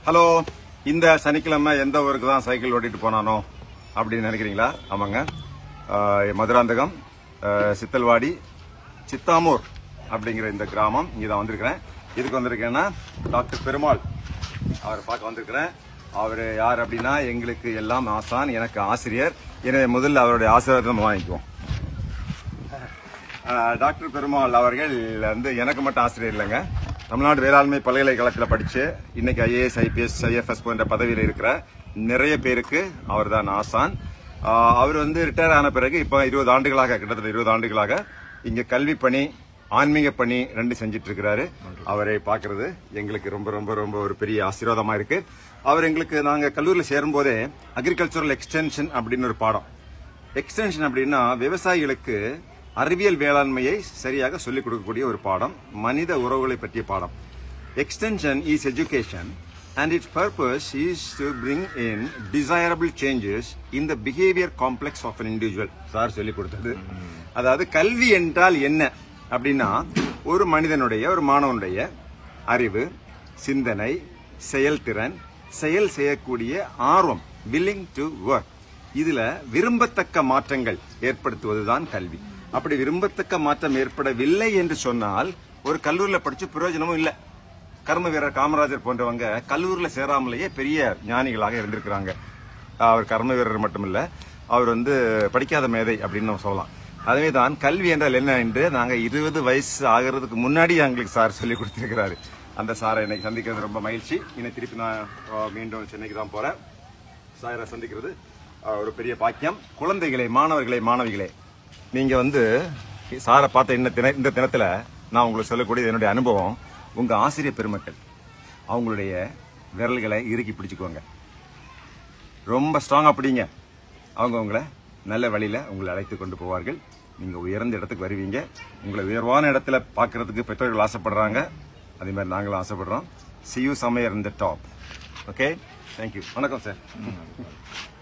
hello இந்த சனிக்கிழமை எந்த ஊருக்கு தான் சைக்கிள் ஓட்டிட்டு போனானோ அப்படின்னு நினைக்கிறீங்களா ஆமாங்க ஆஹ் மதுராந்தகம் ஆஹ் சித்தல்வாடி சித்தாமூர் அப்படிங்கிற இந்த கிராமம் இங்கே தான் வந்திருக்கிறேன் இதுக்கு வந்திருக்கேன்னா டாக்டர் பெருமாள் அவரை பார்க்க வந்திருக்கிறேன் அவர் யார் அப்படின்னா எங்களுக்கு எல்லாம் ஆசான் எனக்கு ஆசிரியர் எனவே முதல்ல அவருடைய ஆசீர்வாதத்தை நம்ம வாங்கிக்குவோம் ஆஹ் டாக்டர் பெருமாள் அவர்கள் வந்து எனக்கு மட்டும் ஆசிரியர் இல்லைங்க தமிழ்நாடு வேளாண்மை பல்கலைக்கழகத்தில் படிச்சு இன்னைக்கு ஐஏஎஸ் ஐபிஎஸ் ஐஎஃப்எஸ் போன்ற பதவியில் இருக்கிற நிறைய பேருக்கு அவர் தான் ஆசான் ஆஹ் அவர் வந்து ரிட்டையர் ஆன பிறகு இப்போ இருபது ஆண்டுகளாக கிட்டத்தட்ட இருபது ஆண்டுகளாக இங்க கல்வி பணி ஆன்மீக பணி ரெண்டு செஞ்சிட்டு இருக்கிறாரு அவரை பார்க்கிறது எங்களுக்கு ரொம்ப ரொம்ப ரொம்ப ஒரு பெரிய ஆசீர்வாதமா இருக்கு அவர் எங்களுக்கு நாங்க கல்லூரியில் சேரும்போதே அக்ரிகல்ச்சரல் எக்ஸ்டென்ஷன் அப்படின்னு ஒரு பாடம் எக்ஸ்டென்ஷன் அப்படின்னா விவசாயிகளுக்கு அறிவியல் வேளாண்மையை சரியாக சொல்லிக் கொடுக்கக்கூடிய ஒரு பாடம் மனித உறவுகளை பற்றிய பாடம் extension is education and its purpose is to bring in desirable changes in the behaviour complex of an individual sir சொல்லிக் கொடுத்தது அதாவது கல்வி என்றால் என்ன அப்படின்னா ஒரு மனிதனுடைய ஒரு மாணவனுடைய அறிவு சிந்தனை செயல்திறன் செயல் செய்யக்கூடிய ஆர்வம் வில்லிங் டு ஒர்க் இதுல விரும்பத்தக்க மாற்றங்கள் ஏற்படுத்துவதுதான் கல்வி அப்படி விரும்பத்தக்க மாற்றம் ஏற்படவில்லை என்று சொன்னால் ஒரு கல்லூரியில படிச்சு பிரயோஜனமும் இல்லை கர்ம வீரர் காமராஜர் போன்றவங்க கல்லூரியில சேராமலேயே பெரிய ஞானிகளாக இருந்திருக்கிறாங்க அவர் கர்ம வீரர் மட்டுமில்ல அவர் வந்து படிக்காத மேதை அப்படின்னு நம்ம சொல்லலாம் அதுவே தான் கல்வி என்றால் என்ன என்று நாங்க இருபது வயசு ஆகிறதுக்கு முன்னாடி எங்களுக்கு சார் சொல்லி கொடுத்திருக்கிறாரு அந்த சாரை இன்னைக்கு சந்திக்கிறது ரொம்ப மகிழ்ச்சி இன்னைக்கு திருப்பி நான் அஹ், மீண்டும் சென்னைக்கு தான் போறேன் சாயரை சந்திக்கிறது அஹ், ஒரு பெரிய பாக்கியம் குழந்தைகளே மாணவர்களே மாணவிகளே நீங்க வந்து சாரை பார்த்த இந்த தின இந்த தினத்துல நான் உங்களுக்கு சொல்லக்கூடிய என்னுடைய அனுபவம் உங்க ஆசிரியர் பெருமக்கள் அவங்களுடைய விரல்களை இறுக்கி பிடிச்சுக்கோங்க ரொம்ப ஸ்ட்ராங்கா பிடிங்க அவங்க உங்களை நல்ல வழியில உங்களை அழைத்து கொண்டு போவார்கள் நீங்க உயர்ந்த இடத்துக்கு வருவீங்க உங்களை உயர்வான இடத்துல பார்க்கிறதுக்கு பெற்றோர்கள் ஆசைப்படுறாங்க அதே மாதிரி நாங்களும் ஆசைப்படுறோம் சி யூ சமையர் இந்த டாப் ஓகே தேங்க்யூ வணக்கம் சார்